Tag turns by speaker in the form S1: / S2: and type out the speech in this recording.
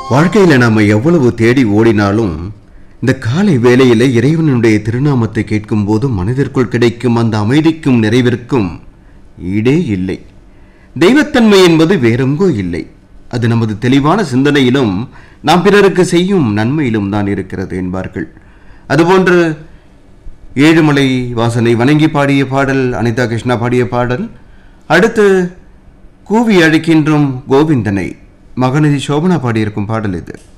S1: வாழ்க்கையில் நாம் எவ்வளவு தேடி ஓடினாலும் இந்த காலை வேளையில இறைவனுடைய திருநாமத்தை கேட்கும் போது மனதிற்குள் கிடைக்கும் அந்த அமைதிக்கும் நிறைவிற்கும் ஈடே இல்லை தெய்வத்தன்மை என்பது வேறெங்கோ இல்லை அது நமது தெளிவான சிந்தனையிலும் நாம் பிறருக்கு செய்யும் நன்மையிலும் தான் இருக்கிறது என்பார்கள் அதுபோன்று ஏழுமலை வாசனை வணங்கி பாடிய பாடல் அனிதா கிருஷ்ணா பாடிய பாடல் அடுத்து கூவி அழைக்கின்றோம் கோவிந்தனை மகனதி சோபனா பாடியிருக்கும் பாடல் இது